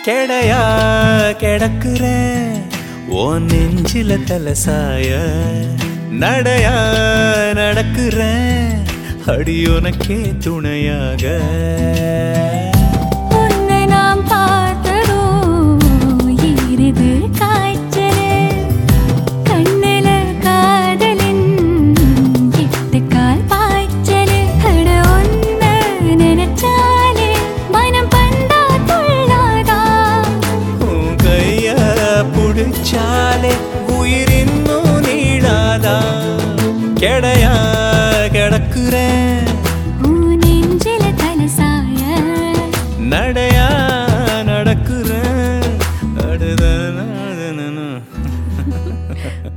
கெடையா கிடக்குறேன் ஓ நெஞ்சில தலசாய நடையா நடக்குறேன் அடி உனக்கே துணையாக உன்னை நாம் பார்த்ததோ ஈரிது காய்ச்சலே கண்ணில காதலின் எட்டு கால் பாய்ச்சலே அட ஒன்ன நினைச்சாலே மனம் பந்தா துள்ளாதா உன் கைய புடிச்சாலே உயிர் இன்னும் நீடாதா கெடையா கிடக்குறேன்